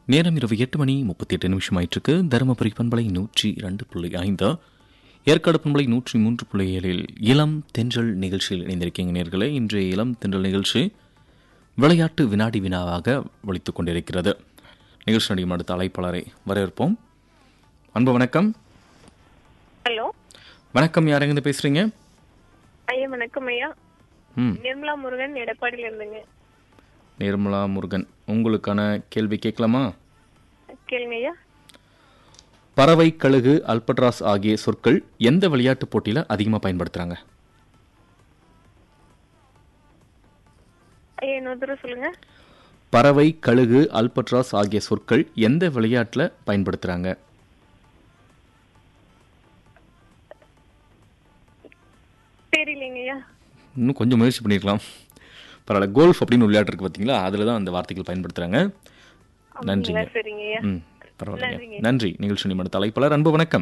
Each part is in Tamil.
நேரம் இரவு எட்டு மணி முப்பத்தி எட்டு நிமிஷம் ஆயிற்றுக்கு தருமபுரி பண்பலை நூற்றி இரண்டு புள்ளி ஐந்து ஏற்காடு பண்பலை நூற்றி மூன்று புள்ளி ஏழில் இளம் தென்றல் நிகழ்ச்சியில் இணைந்திருக்கீங்க நேர்களே இன்றைய இளம் தென்றல் நிகழ்ச்சி விளையாட்டு வினாடி வினாவாக ஒழித்துக் கொண்டிருக்கிறது நிகழ்ச்சி நடிகம் அடுத்த அழைப்பாளரை வரவேற்போம் அன்பு வணக்கம் ஹலோ வணக்கம் யார் எங்கிருந்து பேசுறீங்க ஐயா வணக்கம் ஐயா ம் நிர்மலா முருகன் எடப்பாடியில இருந்துங்க நிர்மலா முருகன் உங்களுக்கான கேள்வி கேட்கலாமா கேளுங்க ஐயா பறவை கழுகு அல்பட்ராஸ் ஆகிய சொற்கள் எந்த விளையாட்டுப் போட்டியில் அதிகமாக பயன்படுத்துகிறாங்க ஐயா இன்னொரு தடவை சொல்லுங்க பறவை கழுகு அல்பட்ராஸ் ஆகிய சொற்கள் எந்த விளையாட்டில் பயன்படுத்துகிறாங்க தெரியலைங்க ஐயா இன்னும் கொஞ்சம் முயற்சி பண்ணியிருக்கலாம் பரவாயில்ல கோல்ஃப் அப்படின்னு ஒரு விளையாட்டு இருக்கு பார்த்தீங்களா அதில் தான் அந்த வார்த்தைகள் பயன்படுத்துகிறாங்க நன்றிங்க அப்படிங்களா? சரிங்க ஐயா ம் பரவாயில்லைங்க நன்றிங்க. நன்றி நிகழ்ச்சி நிமிட தலைப்பாளர் அன்பு வணக்கம்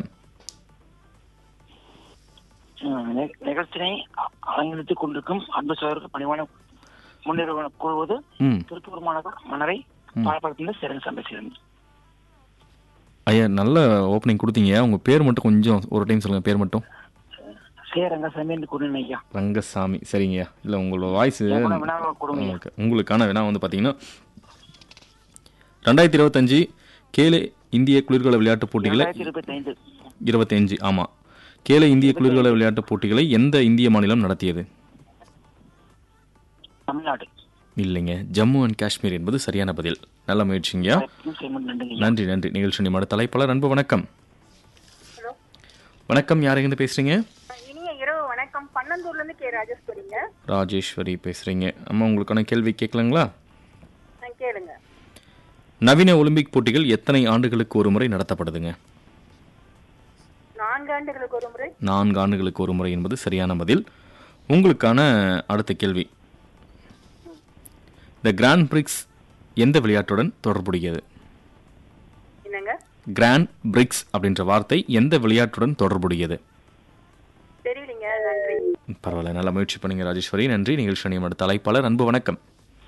அஹ் நி- நிகழ்ச்சினை அ- அலங்கரித்துக் கொண்டிருக்கும் அன்பு சோதருக்கு பணிவான முன்னிறுவன கூறுவது ம் திருப்பூர் மாநகர் மணரை பாலப்படத்திலிருந்து சிறன் சம்பேசிறன் ஐயா நல்ல ஓப்பனிங் கொடுத்தீங்க உங்கள் பேர் மட்டும் கொஞ்சம் ஒரு டைம் சொல்லுங்கள் பேர் மட்டும் சே ரங்கசாமி என்று கூறினேன் ஐயா ரங்கசாமி சரிங்கய்யா இல்லை உங்களோட வாய்ஸ் என் கூட வினாவை கொடுங்க ஐயா. உங்களுக்கு உங்களுக்கான வினா வந்து பார்த்தீங்கன்னா ரெண்டாயிரத்தி இருபத்தஞ்சு கேலே இந்திய குளிர்கால விளையாட்டுப் போட்டிகளை இரண்டாயிரத்தி இருபத்தி ஐந்து இருபத்தஞ்சு ஆமாம் கேலே இந்திய குளிர்கால விளையாட்டுப் போட்டிகளை எந்த இந்திய மாநிலம் நடத்தியது தமிழ்நாடு இல்லைங்க ஜம்மு அண்ட் காஷ்மீர் என்பது சரியான பதில் நல்ல முயற்சிங்கய்யா செய்மன் நன்றிங்க ஐயா. நன்றி நன்றி நிகழ்ச்சி நிமிட தலைப்பாளர் அன்பு வணக்கம் வணக்கம் யாரெங்கிருந்து பேசுறீங்க இனிய இரவு வணக்கம் பன்னந்தூர்ல இருந்து கே ராஜேஸ்வரிங்க ராஜேஸ்வரி பேசுறீங்க அம்மா உங்களுக்கான கேள்வி கேட்கலாங்களா கேளுங்க நவீன ஒலிம்பிக் போட்டிகள் எத்தனை ஆண்டுகளுக்கு ஒரு முறை நடத்தப்படுதுங்க நான்கு ஆண்டுகளுக்கு ஒரு முறை நான்கு ஆண்டுகளுக்கு ஒரு முறை என்பது சரியான பதில் உங்களுக்கான அடுத்த கேள்வி த கிராண்ட் பிரிக்ஸ் எந்த விளையாட்டுடன் தொடர்புடையது என்னங்க கிராண்ட் பிரிக்ஸ் அப்படின்ற வார்த்தை எந்த விளையாட்டுடன் தொடர்புடையது தெரியலீங்க நன்றி பரவாயில்ல நல்ல முயற்சி பண்ணுங்க ராஜேஸ்வரி நன்றி நிகழ்ச்சி அணியம் அடுத்த அழைப்பாளர் அன்பு வணக்கம்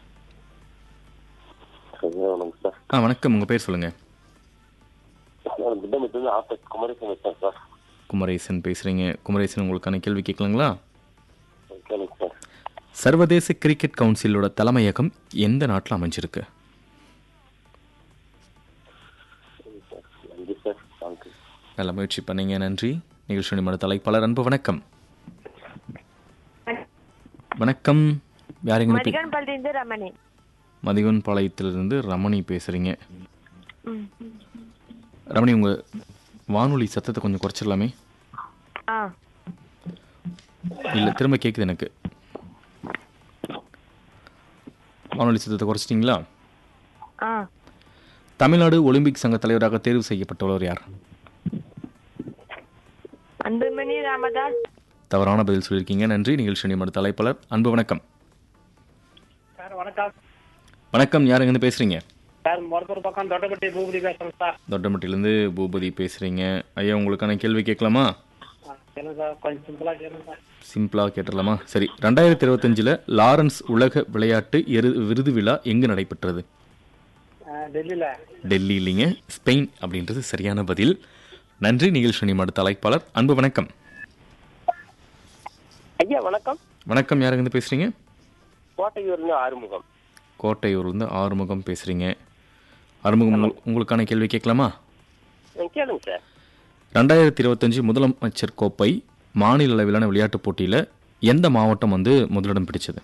வணக்கம் சார் ஆ வணக்கம் உங்கள் பேர் சொல்லுங்கள் நான் திட்டமிட்டு ஆஃபீஸ் குமரேசன் வச்சேன் சார் குமரேசன் பேசுகிறீங்க குமரேசன் உங்களுக்கான கேள்வி கேட்கலாங்களா கேளுங்க சார் சர்வதேச கிரிக்கெட் கவுன்சிலோட தலைமையகம் எந்த நாட்டில் அமைஞ்சிருக்கு சரி சார் நன்றி சார் தேங்க்யூ நல்ல முயற்சி பண்ணீங்க நன்றி நிகழ்ச்சி நிமிட தலைப்பாளர் அன்பு வணக்கம் வணக்கம் யாருங்க மதிகான் பல்லிருந்து ரமணி மதிவன் பாளையத்திலிருந்து ரமணி பேசுறீங்க ரமணி உங்க வானொலி சத்தத்தை கொஞ்சம் குறைச்சிடலாமே ஆ இல்லை திரும்ப கேட்குது எனக்கு வானொலி சத்தத்தை குறைச்சிட்டிங்களா ஆ தமிழ்நாடு ஒலிம்பிக் சங்க தலைவராக தேர்வு செய்யப்பட்டவர் யார் அன்புமணி ராமதாஸ் தவறான பதில் சொல்லியிருக்கீங்க நன்றி நிகழ்ச்சி நிமிட தலைப்பாளர் அன்பு வணக்கம் சார் வணக்கம் வணக்கம் யார் எங்கேருந்து பேசுறீங்க சார் மொரத்தூர் பக்கம் தொட்டப்பட்டி பூபதி பேசுறேன் சார் தொட்டமட்டிலேருந்து பூபதி பேசுறீங்க ஐயா உங்களுக்கான கேள்வி கேட்கலாமா ஆ, கேளுங்க சார் கொஞ்சம் சிம்பிளா கேளுங்க சார் சிம்பிளாக கேட்டுடலாமா சரி ரெண்டாயிரத்தி இருபத்தஞ்சில் லாரன்ஸ் உலக விளையாட்டு எரு விருது விழா எங்கு நடைபெற்றது ஆ, டெல்லியில டெல்லி இல்லைங்க ஸ்பெயின் அப்படின்றது சரியான பதில் நன்றி நிகழ்ச்சி நிமிட தலைப்பாளர் அன்பு வணக்கம் ஐயா வணக்கம் வணக்கம் யார் எங்கேருந்து பேசுறீங்க கோட்டையூர்னு ஆறுமுகம் கோட்டையூர்லேருந்து ஆறுமுகம் பேசுறீங்க ஆறுமுகம் உங்கள்- உங்களுக்கான கேள்வி கேட்கலாமா ஆ, கேளுங்க சார் ரெண்டாயிரத்தி இருபத்தஞ்சு முதலமைச்சர் கோப்பை மாநில அளவிலான விளையாட்டுப் போட்டியில் எந்த மாவட்டம் வந்து முதலிடம் பிடிச்சது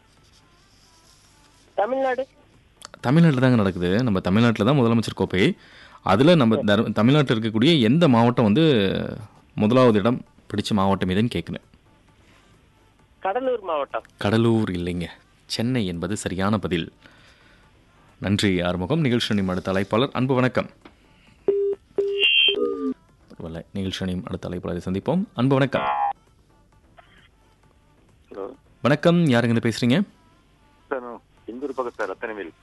தமிழ்நாடு தமிழ்நாட்டில் தாங்க நடக்குது நம்ம தமிழ்நாட்டில் தான் முதலமைச்சர் கோப்பை அதில் நம்ம தர் தமிழ்நாட்டில் இருக்கக்கூடிய எந்த மாவட்டம் வந்து முதலாவது இடம் பிடிச்ச மாவட்டம் எதுன்னு கேட்குறேன் கடலூர் மாவட்டம் கடலூர் இல்லைங்க சென்னை என்பது சரியான பதில் நன்றி ஆறுமுகம் நிகழ்ச்சி அணியும் அடுத்த அழைப்பாளர் அன்பு வணக்கம் பரவாயில்ல நிகழ்ச்சி அணியும் அடுத்த அழைப்பாளரை சந்திப்போம் அன்பு வணக்கம் ஹலோ வணக்கம் யாருங்க இருந்து பேசுறீங்க சார் இந்தூர் பக்கம் சார் ரத்தனவேல்